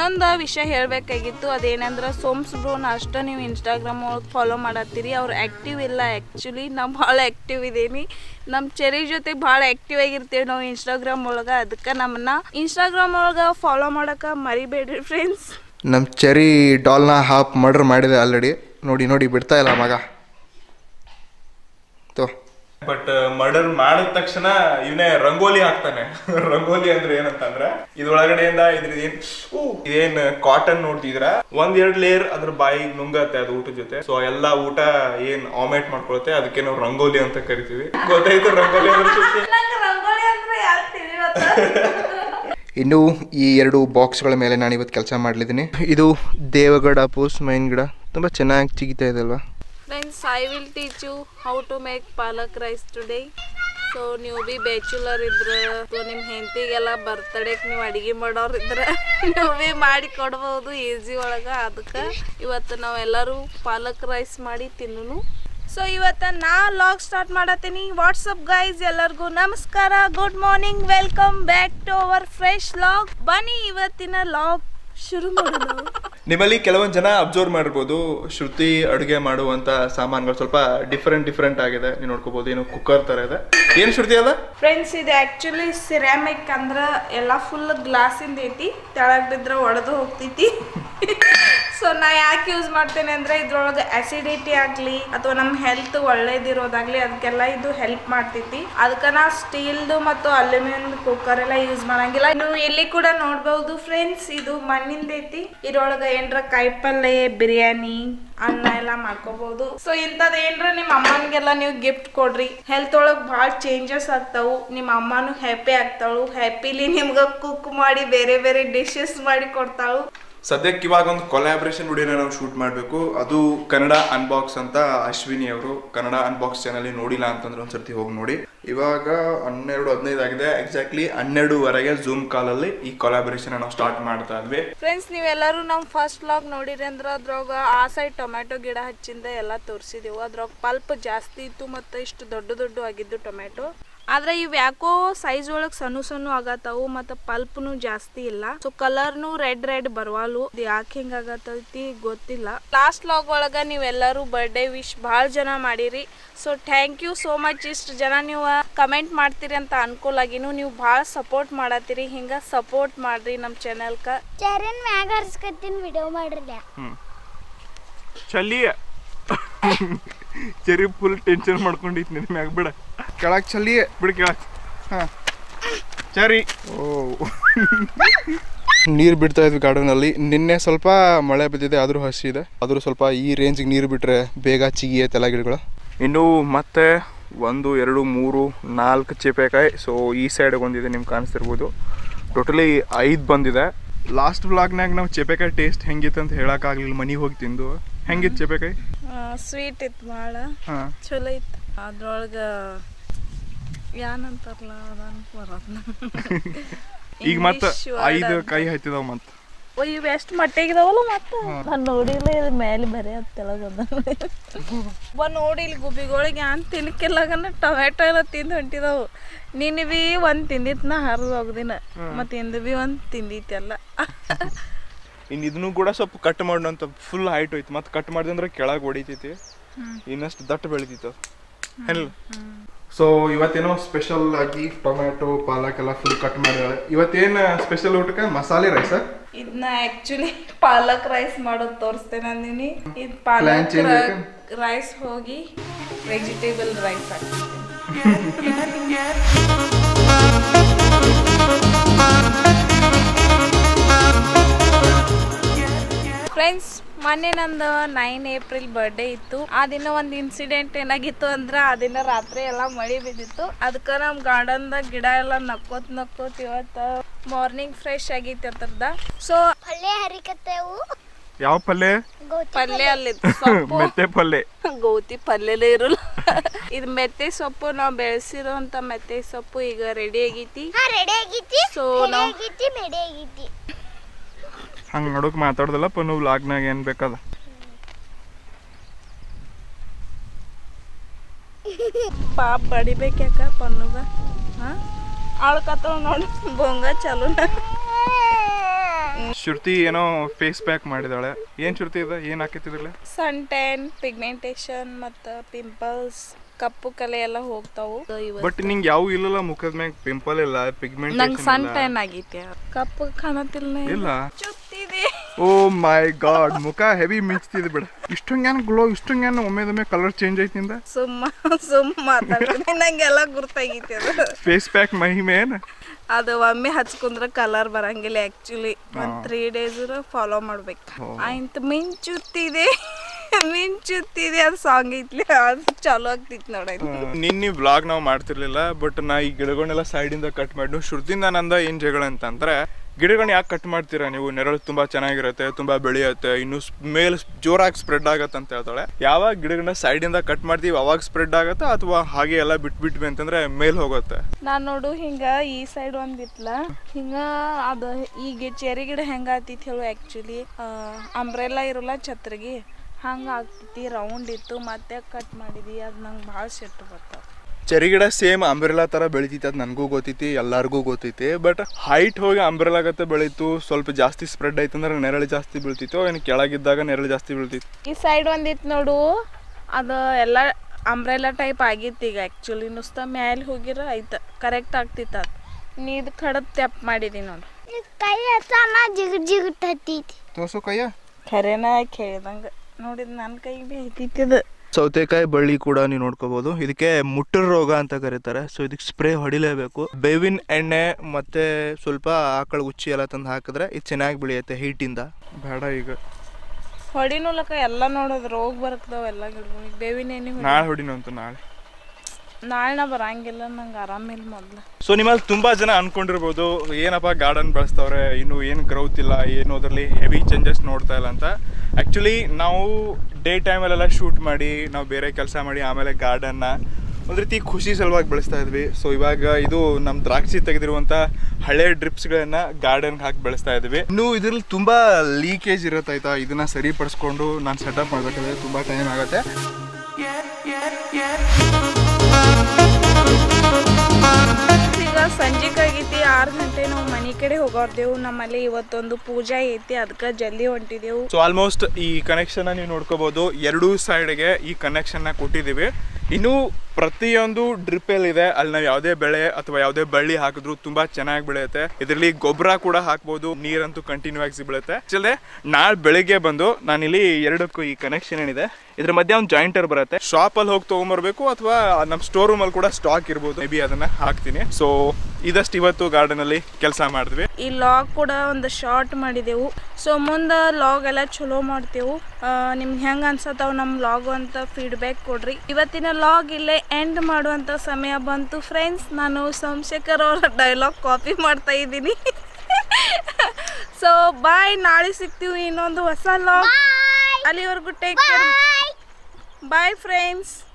ಇನ್ನೊಂದು ವಿಷಯ ಹೇಳಬೇಕಾಗಿತ್ತು ಅದೇನಂದ್ರೆ ಸೋಮ್ಸ್ ಬ್ರೋನ ಅಷ್ಟು ನೀವು ಇನ್ಸ್ಟಾಗ್ರಾಮ್ ಒಳಗೆ ಫಾಲೋ ಮಾಡತ್ತೀರಿ ಅವ್ರು ಆ್ಯಕ್ಟಿವ್ ಇಲ್ಲ ಆ್ಯಕ್ಚುಲಿ ನಾವು ಭಾಳ ಆ್ಯಕ್ಟಿವ್ ಇದ್ದೀನಿ ನಮ್ಮ ಚೆರಿ ಜೊತೆ ಭಾಳ ಆ್ಯಕ್ಟಿವ್ ಆಗಿರ್ತೀವಿ ನಾವು ಇನ್ಸ್ಟಾಗ್ರಾಮ್ ಒಳಗೆ ಅದಕ್ಕೆ ನಮ್ಮನ್ನ ಇನ್ಸ್ಟಾಗ್ರಾಮ್ ಒಳಗೆ ಫಾಲೋ ಮಾಡೋಕೆ ಮರಿಬೇಡ್ರಿ ಫ್ರೆಂಡ್ಸ್ ನಮ್ಮ ಚೆರಿ ಡಾಲ್ನ ಹಾಫ್ ಮರ್ಡರ್ ಮಾಡಿದೆ ಆಲ್ರೆಡಿ ನೋಡಿ ನೋಡಿ ಬಿಡ್ತಾ ಇಲ್ಲ ಮಗ ತೋ ಬಟ್ ಮರ್ಡರ್ ಮಾಡಿದ ತಕ್ಷಣ ಇವನೇ ರಂಗೋಲಿ ಹಾಕ್ತಾನೆ ರಂಗೋಲಿ ಅಂದ್ರೆ ಏನಂತಂದ್ರೆ ಇದ್ರೊಳಗಡೆಯಿಂದ ಇದ್ರ ಏನ್ ಊ, ಇದೇನ್ ಕಾಟನ್ ನೋಡ್ತಿದ್ರ ಒಂದ್ ಎರಡ್ ಲೇಯರ್ ಅದ್ರ ಬಾಯಿಗೆ ನುಂಗತ್ತೆ ಅದು ಊಟದ ಜೊತೆ ಸೊ ಎಲ್ಲಾ ಊಟ ಏನ್ ಆಮೇಟ್ ಮಾಡ್ಕೊಳುತ್ತೆ ಅದಕ್ಕೆ ನಾವು ರಂಗೋಲಿ ಅಂತ ಕರಿತೀವಿ ಗೊತ್ತಾಯ್ತು ರಂಗೋಲಿ ಅಂದ್ರೆ ಸುದ್ದಿ? ರಂಗೋಲಿ ಅಂದ್ರೆ ಯಾರು ಇನ್ನು ಈ ಎರಡು ಬಾಕ್ಸ್ಗಳ ಮೇಲೆ ನಾನು ಇವತ್ತು ಕೆಲಸ ಮಾಡಲಿದ್ದೀನಿ ಇದು ದೇವಗಡ ಪೋಸ್ಟ್ ಮೈನ್ ಗಿಡ ತುಂಬ ಚೆನ್ನಾಗಿ ಚಿಗಿತಾ ಇದೆ ಅಲ್ವಾ friends I will teach you how to make palak rice today so ನೀವು ಬಿ ಬ್ಯಾಚುಲರ್ ಇದ್ರೆ ಅಥವಾ ನಿಮ್ಮ ಹೆಂಡತಿಗೆಲ್ಲ ಬರ್ತಡೇಗೆ ನೀವು ಅಡಿಗೆ ಮಾಡೋರು ಇದ್ರೆ ನೀವು ಬಿ ಮಾಡಿ ಕೊಡ್ಬೋದು ಈಸಿ ಒಳಗೆ ಅದಕ್ಕೆ ಇವತ್ತು ನಾವೆಲ್ಲರೂ ಪಾಲಕ್ ರೈಸ್ ಮಾಡಿ ತಿನ್ನು ಸೊ ಇವತ್ತು ನಾ ಲಾಗ್ ಸ್ಟಾರ್ಟ್ ಮಾಡತ್ತೀನಿ ವಾಟ್ಸಪ್ ಗೈಸ್ ಎಲ್ಲರಿಗೂ ನಮಸ್ಕಾರ good morning welcome back to our fresh vlog ಬನ್ನಿ ಇವತ್ತಿನ ಲಾಗ್ ಶುರು ಮಾಡೋಣ ನಿಮ್ಮಲ್ಲಿ ಕೆಲವೊಂದು ಜನ ಅಬ್ಸರ್ವ್ ಮಾಡಿರ್ಬೋದು ಶ್ರುತಿ ಅಡುಗೆ ಮಾಡುವಂತ ಸಾಮಾನುಗಳು ಸ್ವಲ್ಪ ಡಿಫ್ರೆಂಟ್ ಡಿಫ್ರೆಂಟ್ ಆಗಿದೆ ನೀವು ನೋಡ್ಕೋಬಹುದು ಏನು ಕುಕ್ಕರ್ ತರ ಇದೆ ಏನ್ ಶ್ರುತಿ ಅದ ಫ್ರೆಂಡ್ಸ್ ಇದು ಆ್ಯಕ್ಚುಲಿ ಸಿರಾಮಿಕ್ ಅಂದ್ರೆ ಎಲ್ಲ ಫುಲ್ ಗ್ಲಾಸಿಂದ ಐತಿ ತೆಳಗ್ ಬಿದ್ರೆ ಒಡೆದು ಹೋಗ್ತೈತಿ ಸೊ ನಾ ಯಾಕೆ ಯೂಸ್ ಮಾಡ್ತೇನೆ ಅಂದ್ರೆ ಇದ್ರೊಳಗೆ ಅಸಿಡಿಟಿ ಆಗಲಿ ಅಥವಾ ನಮ್ಮ ಹೆಲ್ತ್ ಒಳ್ಳೇದಿರೋದಾಗ್ಲಿ ಅದಕ್ಕೆಲ್ಲ ಇದು ಹೆಲ್ಪ್ ಮಾಡ್ತೈತಿ ಅದಕ್ಕೆ ನಾ ಸ್ಟೀಲ್ದು ಮತ್ತು ಅಲ್ಯೂಮಿನಿಯಂ ಕುಕ್ಕರ್ ಎಲ್ಲ ಯೂಸ್ ಮಾಡಂಗಿಲ್ಲ ನೀವು ಇಲ್ಲಿ ಕೂಡ ನೋಡ್ಬಹುದು ಫ್ರೆಂಡ್ಸ್ ಇದು ಮಣ್ಣಿಂದ ಐತಿ ಇದ್ರೊಳಗೆ ಏನ್ರ ಕಾಯಿಪಲ್ಲೆ ಬಿರಿಯಾನಿ ಅನ್ನ ಎಲ್ಲ ಮಾಡ್ಕೋಬಹುದು ಸೊ ಇಂಥದ್ದು ಏನ್ರ ನಿಮ್ಮ ಅಮ್ಮನಿಗೆಲ್ಲ ನೀವು ಗಿಫ್ಟ್ ಕೊಡ್ರಿ ಹೆಲ್ತ್ ಒಳಗೆ ಭಾಳ ಚೇಂಜಸ್ ಆಗ್ತಾವು ನಿಮ್ಮ ಅಮ್ಮನೂ ಹ್ಯಾಪಿ ಆಗ್ತಾಳು ಹ್ಯಾಪಿಲಿ ನಿಮ್ಗೆ ಕುಕ್ ಮಾಡಿ ಬೇರೆ ಬೇರೆ ಡಿಶಸ್ ಮಾಡಿ ಕೊಡ್ತಾಳು ಸದ್ಯಕ್ಕೆ ಇವಾಗ ಒಂದು ಕೊಲಾಬ್ರೇಷನ್ ವಿಡಿಯೋನ ನಾವು ಶೂಟ್ ಮಾಡಬೇಕು ಅದು ಕನ್ನಡ ಅನ್ಬಾಕ್ಸ್ ಅಂತ ಅಶ್ವಿನಿ ಅವರು ಕನ್ನಡ ಅನ್ಬಾಕ್ಸ್ ಚಾನಲ್ ನೋಡಿಲ್ಲ ಅಂತಂದ್ರೆ ಒಂದ್ಸರ್ತಿ ಹೋಗಿ ನೋಡಿ ಇವಾಗ ಹನ್ನೆರಡು ಹದಿನೈದು ಆಗಿದೆ ಎಕ್ಸಾಕ್ಟ್ಲಿ ಹನ್ನೆರಡುವರೆಗೆ ಝೂಮ್ ಕಾಲಲ್ಲಿ ಈ ಕೊಲಾಬ್ರೇಷನ್ ನಾವು ಸ್ಟಾರ್ಟ್ ಮಾಡ್ತಾ ಇದ್ವಿ ಫ್ರೆಂಡ್ಸ್ ನೀವೆಲ್ಲರೂ ನಮ್ಮ ಫಸ್ಟ್ ಲಾಗ್ ನೋಡಿರಿ ಅಂದ್ರೆ ಅದ್ರಾಗ ಆ ಸೈಡ್ ಟೊಮ್ಯಾಟೊ ಗಿಡ ಹಚ್ಚಿಂದ ಎಲ್ಲ ತೋರಿಸಿದೆವು ಅದ್ರಾಗ ಪಲ್ಪ್ ಜಾಸ್ತಿ ಇತ್ತು ಮತ್ತು ಇಷ್ಟು ದೊಡ್ಡ ದೊಡ್ಡ ಆಗಿದ್ದು ಟೊಮ್ಯಾಟೊ ಆದ್ರೆ ಇವ್ ಯಾಕೋ ಸೈಜ್ ಒಳಗ್ ಸಣ್ಣ ಸಣ್ಣ ಆಗತ್ತಾವು ಮತ್ತು ಪಲ್ಪ್ನು ಜಾಸ್ತಿ ಇಲ್ಲ ಸೊ ಕಲರ್ನು ರೆಡ್ ರೆಡ್ ಬರ್ವಾಲು ಯಾಕೆ ಹಿಂಗ ಆಗತ್ತೈತಿ ಗೊತ್ತಿಲ್ಲ ಲಾಸ್ಟ್ ಲಾಗ್ ಒಳಗ ನೀವೆಲ್ಲರೂ ಬರ್ಡೇ ವಿಶ್ ಭಾಳ ಜನ ಮಾಡಿರಿ so thank you so much ಇಷ್ಟು ಜನ ನೀವು ಕಮೆಂಟ್ ಮಾಡ್ತೀರಿ ಅಂತ ಅನ್ಕೋಲಾಗಿನು ನೀವು ಭಾಳ ಸಪೋರ್ಟ್ ಮಾಡತ್ತೀರಿ ಹಿಂಗ ಸಪೋರ್ಟ್ ಮಾಡ್ರಿ ನಮ್ಮ ಚಾನೆಲ್ಕ ಚರನ್ ಮ್ಯಾಗ ಹರ್ಸ್ಕತ್ತೀನಿ ವಿಡಿಯೋ ಮಾಡ್ರಲ್ಲ ಚಲಿ ಚೆರಿ ಫುಲ್ ಟೆನ್ಷನ್ ಮಾಡ್ಕೊಂಡಿತ್ತು ನಿನ್ ಮ್ಯಾಗ ಬಿಡ ಕೆಳಗೆ ಚಲ್ಲಿ ಬಿಡ ಕೇಳಕ್ ಹಾ ಚರಿ ಓ ನೀರು ಬಿಡ್ತಾ ಇದ್ವಿ ಗಾರ್ಡನಲ್ಲಿ ನಿನ್ನೆ ಸ್ವಲ್ಪ ಮಳೆ ಬಿದ್ದಿದೆ ಆದರೂ ಹಸಿ ಇದೆ ಆದರೂ ಸ್ವಲ್ಪ ಈ ರೇಂಜಿಗೆ ನೀರು ಬಿಟ್ಟರೆ ಬೇಗ ಚಿಗಿಯತ್ತೆಲ್ಲ ಗಿಡಗಳು ಇನ್ನು ಮತ್ತೆ ಒಂದು ಎರಡು ಮೂರು ನಾಲ್ಕು ಚೇಪೆಕಾಯಿ ಸೊ ಈ ಸೈಡ್ ಬಂದಿದೆ ನಿಮ್ಗೆ ಕಾಣಿಸ್ತಿರ್ಬೋದು ಟೋಟಲಿ ಐದು ಬಂದಿದೆ ಲಾಸ್ಟ್ ವ್ಲಾಗ್ನಾಗ ನಾವು ಚೇಪೆಕಾಯಿ ಟೇಸ್ಟ್ ಹೆಂಗಿತ್ತು ಅಂತ ಹೇಳೋಕ್ಕಾಗಲಿಲ್ಲ ಮನೆಗೆ ಹೋಗಿ ತಿಂದು ಹೆಂಗಿತ್ತು ಚೇಪೆಕಾಯಿ ಸ್ವೀಟ್ ಇತ್ತು ಭಾಳ ಹಾಂ ಚಲೋ ಇತ್ತು ಅದ್ರೊಳಗ ಏನಂತಾರಲ್ಲ ಅದನ್ ಬರೋದ್ನ ಈಗ ಮತ್ತೆ English word ಐದು ಅಂತ. ಕೈ ಹತ್ತಿದಾವ ಮತ್ತೆ ಓ ಇವು ಎಷ್ಟು ಮಟ್ಟಿಗಿದಾವಲ್ಲ ಮತ್ತೆ ನಾನು ನೋಡಿಲ್ಲ ಇದು ಮೇಲೆ ಬರೀ ಅದು ತೆಳಗದ ಬ ನೋಡಿ ಇಲ್ಲಿ ಗುಬ್ಬಿಗಳಿಗೆ ಏನ್ ತಿನ್ಕಿಲ್ಲಾಗನ ಟೊಮೆಟೊ ಎಲ್ಲ ತಿಂದು ಹೊಂಟಿದಾವು ನೀನು ಬಿ ಒಂದು ತಿಂದಿತ್ತು ನಾ ಹರಿದು ಹೋಗ್ದಿನ ಮತ್ತೆ ಇಂದು ಬಿ ಒಂದು ತಿಂದಿತ್ತೆಲ್ಲ ಇನ್ನು ಇದನ್ನು ಕೂಡ ಸ್ವಲ್ಪ ಕಟ್ ಮಾಡೋಣ ಅಂತ ಫುಲ್ ಹೈಟ್ ಹೋಯ್ತು ಮತ್ತೆ ಕಟ್ ಮಾಡಿದೆ ಅಂದ್ರೆ ಕೆಳಗೆ ಹೊಡಿತೈತಿ ಇನ್ನಷ್ಟು ದಟ್ಟ ಬೆಳಿತಿತ್ತು ಹೆಲ್ ಸೊ ಇವತ್ತೇನೋ ಸ್ಪೆಷಲ್ ಆಗಿ ಟೊಮ್ಯಾಟೊ ಪಾಲಕ್ ಎಲ್ಲ ಫುಲ್ ಕಟ್ ಮಾಡಿದಾಳೆ ಇವತ್ತೇನು ಸ್ಪೆಷಲ್ ಊಟಕ್ಕೆ ಮಸಾಲೆ ರೈಸ ಇದನ್ನ ಆಕ್ಚುಲಿ ಪಾಲಕ್ ರೈಸ್ ಮಾಡೋದು ತೋರಿಸ್ತೇನೆ ಅಂದಿನಿ ಇದು Plan ಪಾಲಕ್ change ಆಯ್ತಾ? ರೈಸ್ ಹೋಗಿ ವೆಜಿಟೇಬಲ್ ರೈಸ್ ಹಾಕ್ತೀನಿ ಫ್ರೆಂಡ್ಸ್ ಮೊನ್ನೆ ನಂದು ನೈನ್ ಏಪ್ರಿಲ್ ಬರ್ಡೇ ಇತ್ತು ಆ ದಿನ ಒಂದು ಇನ್ಸಿಡೆಂಟ್ ಏನಾಗಿತ್ತು ಅಂದ್ರೆ ಆ ದಿನ ರಾತ್ರಿ ಎಲ್ಲ ಮಳೆ ಬಿದ್ದಿತ್ತು ಅದಕ್ಕೆ ನಮ್ಮ ಗಾರ್ಡನ್ದಾಗ ಗಿಡ ಎಲ್ಲ ನಕ್ಕೋತ್ ನಕ್ಕೋತ್ ಇವತ್ತು ಮಾರ್ನಿಂಗ್ ಫ್ರೆಶ್ ಆಗೈತಿ ಅದ್ರದ ಸೊ ಪಲ್ಯ ಹರಿಕತ್ತೇವು ಯಾವ ಪಲ್ಯ ಗೋತಿ ಪಲ್ಯ ಅಲ್ಲಿತ್ತು ಸೊಪ್ಪು ಮೆತ್ತೆ ಪಲ್ಯ ಗೋತಿ ಪಲ್ಯಲೇ ಇರಲ್ಲ ಇದು ಮೆತ್ತೆ ಸೊಪ್ಪು ನಾವು ಬೆಳೆಸಿರೋಂಥ ಮೆತ್ತೆ ಸೊಪ್ಪು ಈಗ ರೆಡಿ ಆಗೈತಿ ಹಾ ರೆಡಿ ಆಗೈತಿ So, ರೆಡಿ ನಾವು- ಆಗೈತಿ ಮೆಡಿ ಆಗೈತಿ ಹಂಗೆ ನೋಡೋಕೆ ಮಾತಾಡ್ದಲ್ಲಪ್ಪ ನೀವು ಲಾಗ್ನಾಗ ಏನು ಬೇಕದ ಪಾಪ ಬಡಿಬೇಕು ಯಾಕ ಪನ್ನುಗ ಹಾ ಅಳ್ಕತ್ತವ ನೋಡು ಬೊಂಗ ಚಲೋ ಶ್ರುತಿ ಏನೋ ಫೇಸ್ ಪ್ಯಾಕ್ ಮಾಡಿದಾಳೆ ಏನ್ ಶ್ರುತಿ ಇದೆ ಏನ್ ಹಾಕಿತಿದ್ರಲ್ಲ ಸನ್ ಟ್ಯಾನ್ ಪಿಗ್ಮೆಂಟೇಶನ್ ಮತ್ತು ಪಿಂಪಲ್ಸ್ ಕಪ್ಪು ಕಲೆ ಎಲ್ಲ ಹೋಗ್ತಾವು ಇವತ್ತು ಬಟ್ ನಿಂಗೆ ಯಾವ ಇಲ್ಲಲ್ಲ ಮುಖದ ಮ್ಯಾಗ ಪಿಂಪಲ್ ಇಲ್ಲ ಪಿಗ್ಮೆಂಟ್ ನಂಗೆ ಸನ್ ಟ್ಯಾನ್ ಆಗೈತೆ ಕಪ್ಪು ಕಾಣತಿಲ್ಲ ಇಲ್ಲ ಚುತ್ತಿದೆ ಓ ಮೈ ಗಾಡ್ ಮುಖ ಹೆವಿ ಮಿಂಚ್ತಿದೆ ಬಿಡ ಇಷ್ಟೊಂಗೇನು ಗ್ಲೋ ಇಷ್ಟೊಂಗೇನು ಒಮ್ಮೆದೊಮ್ಮೆ ಕಲರ್ ಚೇಂಜ್ ಐತಿಂದ ಸುಮ್ಮ ಸುಮ್ಮ ಮಾತಾಡ್ತೀನಿ ನಂಗೆಲ್ಲ ಗುರ್ತಾಗೈತಿ ಅದು ಫೇಸ್ ಪ್ಯಾಕ್ ಮಹಿಮೆ ಏನು ಅದು ಒಮ್ಮೆ ಹಚ್ಕೊಂಡ್ರೆ ಕಲರ್ ಬರಂಗಿಲ್ಲ ಆಕ್ಚುಲಿ ಒಂದ್ ತ್ರೀ ಡೇಸ್ ಫಾಲೋ ಮಾಡ್ಬೇಕು ಆಯ್ತು ಮಿಂಚುತ್ತಿದೆ ಮಿಂಚುತ್ತಿದೆ ಅದು ಸಾಂಗ್ ಐತ್ಲಿ ಅದು ಚಾಲೂ ಆಗ್ತಿತ್ತು ನೋಡಾಯ್ತು ನಿನ್ನೆ ವ್ಲಾಗ್ ನಾವು ಮಾಡ್ತಿರ್ಲಿಲ್ಲ ಬಟ್ ನಾ ಈ ಗಿಡಗಳನ್ನೆಲ್ಲ ಸೈಡಿಂದ ಕಟ್ ಮಾಡಿ ಶ್ರುತಿಯಿಂದ ನಂದ ಏನ್ ಜಗಳ ಅಂತಂದ್ರೆ ಗಿಡಗಳನ್ನ ಯಾಕೆ ಕಟ್ ಮಾಡ್ತೀರಾ ನೀವು ನೆರಳು ತುಂಬಾ ಚೆನ್ನಾಗಿರುತ್ತೆ ತುಂಬಾ ಬೆಳೆಯುತ್ತೆ ಇನ್ನು ಮೇಲ್ ಜೋರಾಗಿ ಸ್ಪ್ರೆಡ್ ಆಗತ್ತೆ ಅಂತ ಹೇಳ್ತಾಳೆ ಯಾವಾಗ ಗಿಡಗಳನ್ನ ಸೈಡಿಂದ ಕಟ್ ಮಾಡ್ತೀವಿ ಅವಾಗ ಸ್ಪ್ರೆಡ್ ಆಗತ್ತಾ ಅಥವಾ ಹಾಗೆ ಎಲ್ಲ ಬಿಟ್ಬಿಟ್ವಿ ಅಂತಂದ್ರೆ ಮೇಲ್ ಹೋಗುತ್ತೆ ನಾನ್ ನೋಡು ಹಿಂಗ ಈ ಸೈಡ್ ಒಂದ್ ಇತ್ಲ ಹಿಂಗ ಅದು ಈಗ ಚೆರಿ ಗಿಡ ಹೆಂಗ ಆತಿತ್ ಹೇಳು ಆಕ್ಚುಲಿ ಅಂಬ್ರೆಲ್ಲ ಇರಲ್ಲ ಛತ್ರಿಗೆ ಹಂಗ ಆಗ್ತೈತಿ ರೌಂಡ್ ಇತ್ತು ಮತ್ತೆ ಕಟ್ ಮಾಡಿದಿ ಅದ್ ನಂಗೆ ಭಾಳ ಸಿಟ್ಟು ಬರ್ತಾವ ಚೆರಿ ಗಿಡ ಸೇಮ್ ಅಂಬ್ರೆಲಾ ತರ ಬೆಳಿತೈತಿ ಅದು ನನಗೂ ಗೊತ್ತೈತಿ ಎಲ್ಲಾರ್ಗೂ ಗೊತ್ತೈತಿ ಬಟ್ ಹೈಟ್ ಹೋಗಿ ಅಂಬ್ರೆಲಾ ಗತ್ತೆ ಬೆಳೀತು ಸ್ವಲ್ಪ ಜಾಸ್ತಿ ಸ್ಪ್ರೆಡ್ ಆಯ್ತಂದ್ರೆ ನೆರಳು ಜಾಸ್ತಿ ಬೀಳ್ತಿತ್ತು ಏನು ಕೆಳಗಿದ್ದಾಗ ನೆರಳು ಜಾಸ್ತಿ ಬೀಳ್ತಿತ್ತು ಈ ಸೈಡ್ ಒಂದಿತ್ತು ನೋಡು ಅದು ಎಲ್ಲ ಅಂಬ್ರೆಲಾ ಟೈಪ್ ಆಗಿತ್ತು ಈಗ ಆ್ಯಕ್ಚುಲಿ ನುಸ್ತ ಮ್ಯಾಲೆ ಹೋಗಿರ ಆಯ್ತು ಕರೆಕ್ಟ್ ಆಗ್ತಿತ್ತು ಅದು ನೀದು ಕಡದ್ ತೆಪ್ ಮಾಡಿದಿ ನೋಡು ಕೈ ಹತ್ತಾನ ಜಿಗಟ್ ಜಿಗಟ್ ಹತ್ತೈತಿ ತೋರ್ಸು ಕಯ್ಯ ಖರೇನ ಕೇಳ್ದಂಗೆ ನೋಡಿದ್ ನನ್ನ ಕೈ ಭೀ ಐತಿತ್ತು ಅದು ಸೌತೆಕಾಯಿ ಬಳ್ಳಿ ಕೂಡ ನೀವು ನೋಡ್ಕೋಬಹುದು ಇದಕ್ಕೆ ಮುಟ್ಟರ್ ರೋಗ ಅಂತ ಕರೀತಾರೆ ಸೊ ಇದಕ್ಕೆ ಸ್ಪ್ರೇ ಹೊಡಿಲೇಬೇಕು ಬೇವಿನ ಎಣ್ಣೆ ಮತ್ತೆ ಸ್ವಲ್ಪ ಆಕಳ ಉಚ್ಚಿ ಎಲ್ಲ ತಂದು ಹಾಕಿದ್ರೆ ಇದು ಚೆನ್ನಾಗಿ ಬೆಳೆಯುತ್ತೆ ಹೀಟಿಂದ ಬೇಡ ಈಗ ಹೊಡಿನೂಲಕ ಎಲ್ಲ ನೋಡೋದು ರೋಗ ಬರ್ತದವ ಎಲ್ಲ ಗಿಡಗಳಿಗೆ ಬೇವಿನ ಎಣ್ಣೆ ಹೊಡಿ ನಾಳೆ ಹೊಡಿನು ಅಂತ ನಾಳೆ ನಾಳೆ ನಾ ಬರಂಗಿಲ್ಲ ನಂಗೆ ಆರಾಮಿಲ್ಲ ಮೊದ್ಲು ಸೊ ನಿಮ್ಮಲ್ಲಿ ತುಂಬಾ ಜನ ಅನ್ಕೊಂಡಿರ್ಬೋದು ಏನಪ್ಪ ಗಾರ್ಡನ್ ಬೆಳೆಸ್ತವ್ರೆ ಇನ್ನು ಏನು ಗ್ರೌತ್ ಇಲ್ಲ ಏನು ಅದರಲ್ಲಿ ಹೆವಿ ಚೇಂಜಸ್ ನೋಡ್ತಾ ಇಲ್ಲ ಅಂತ ಆ್ಯಕ್ಚುಲಿ ನಾವು ಡೇ ಟೈಮಲ್ಲೆಲ್ಲ ಶೂಟ್ ಮಾಡಿ ನಾವು ಬೇರೆ ಕೆಲಸ ಮಾಡಿ ಆಮೇಲೆ ಗಾರ್ಡನ್ನ ಒಂದು ರೀತಿ ಖುಷಿ ಸಲುವಾಗಿ ಬೆಳೆಸ್ತಾ ಇದ್ವಿ ಸೊ ಇವಾಗ ಇದು ನಮ್ಮ ದ್ರಾಕ್ಷಿ ತೆಗೆದಿರುವಂಥ ಹಳೆ ಡ್ರಿಪ್ಸ್ಗಳನ್ನ ಗಾರ್ಡನ್ಗೆ ಹಾಕಿ ಬೆಳೆಸ್ತಾ ಇದ್ವಿ ಇನ್ನು ಇದ್ರಲ್ಲಿ ತುಂಬಾ ಲೀಕೇಜ್ ಇರುತ್ತೆ ಆಯ್ತಾ ಇದನ್ನ ಸರಿಪಡಿಸ್ಕೊಂಡು ನಾನು ಸೆಟಪ್ ಮಾಡಬೇಕಾದ್ರೆ ತುಂಬಾ ಟೈಮ್ ಆಗುತ್ತೆ ಈಗ ಸಂಜೆಗೆ ಆಗೈತಿ ಆರು ಗಂಟೆ ನಾವು ಮನೆ ಕಡೆ ಹೋಗೋರ್ದೇವು ನಮ್ಮಲ್ಲಿ ಇವತ್ತೊಂದು ಪೂಜಾ ಐತಿ ಅದಕ್ಕೆ ಜಲ್ದಿ ಹೊಂಟಿದೆವು ಸೊ ಆಲ್ಮೋಸ್ಟ್ ಈ ಕನೆಕ್ಷನ್ ನೀವು ನೋಡ್ಕೋಬಹುದು ಎರಡೂ ಸೈಡ್ಗೆ ಈ ಕನೆಕ್ಷನ್ ಕೊಟ್ಟಿದ್ದೀವಿ ಇನ್ನು ಪ್ರತಿಯೊಂದು ಡ್ರಿಪ್ಪಲ್ ಇದೆ ಅಲ್ಲಿ ನಾವು ಯಾವುದೇ ಬೆಳೆ ಅಥವಾ ಯಾವುದೇ ಬಳ್ಳಿ ಹಾಕಿದ್ರು ತುಂಬಾ ಚೆನ್ನಾಗಿ ಬೆಳೆಯುತ್ತೆ ಇದರಲ್ಲಿ ಗೊಬ್ಬರ ಕೂಡ ಹಾಕ್ಬೋದು ನೀರಂತೂ ಕಂಟಿನ್ಯೂ ಆಗಿ ಬೀಳುತ್ತೆ ಚಲ್ದೆ ನಾಳೆ ಬೆಳಿಗ್ಗೆ ಬಂದು ನಾನಿಲ್ಲಿ ಎರಡಕ್ಕೂ ಈ ಕನೆಕ್ಷನ್ ಏನಿದೆ ಇದ್ರ ಮಧ್ಯೆ ಒಂದು ಜಾಯಿಂಟರ್ ಬರುತ್ತೆ ಶಾಪ್ ಅಲ್ಲಿ ಹೋಗಿ ತಗೊಂಬರ್ಬೇಕು ಅಥವಾ ನಮ್ಮ ಸ್ಟೋರ್ ರೂಮ್ ಅಲ್ಲಿ ಕೂಡ ಸ್ಟಾಕ್ ಇರ್ಬೋದು ಮೇ ಬಿ ಅದನ್ನ ಹಾಕ್ತೀನಿ ಸೊ ಇದಷ್ಟು ಇವತ್ತು ಗಾರ್ಡನ್ ಅಲ್ಲಿ ಕೆಲಸ ಮಾಡಿದ್ವಿ ಈ ಲಾಗ್ ಕೂಡ ಒಂದು ಶಾರ್ಟ್ ಮಾಡಿದೆವು ಸೊ ಮುಂದೆ ಲಾಗ್ ಎಲ್ಲ ಚಲೋ ಮಾಡ್ತೇವು ನಿಮ್ಗೆ ಹೆಂಗೆ ಅನ್ಸತ್ತಾವ ನಮ್ಮ ಲಾಗು ಅಂತ ಫೀಡ್ಬ್ಯಾಕ್ ಕೊಡ್ರಿ ಇವತ್ತಿನ ಲಾಗ್ ಇಲ್ಲೇ ಎಂಡ್ ಮಾಡುವಂಥ ಸಮಯ ಬಂತು ಫ್ರೆಂಡ್ಸ್ ನಾನು ಸೋಮಶೇಖರ್ ಅವರ ಡೈಲಾಗ್ ಕಾಪಿ ಮಾಡ್ತಾ ಇದ್ದೀನಿ ಸೊ ಬಾಯ್ ನಾಳೆ ಸಿಗ್ತೀವಿ ಇನ್ನೊಂದು ಹೊಸ ಲಾಗ್ ಅಲ್ಲಿವರೆಗೂ ಟೇಕ್ ಕೇರ್ ಬಾಯ್ ಫ್ರೆಂಡ್ಸ್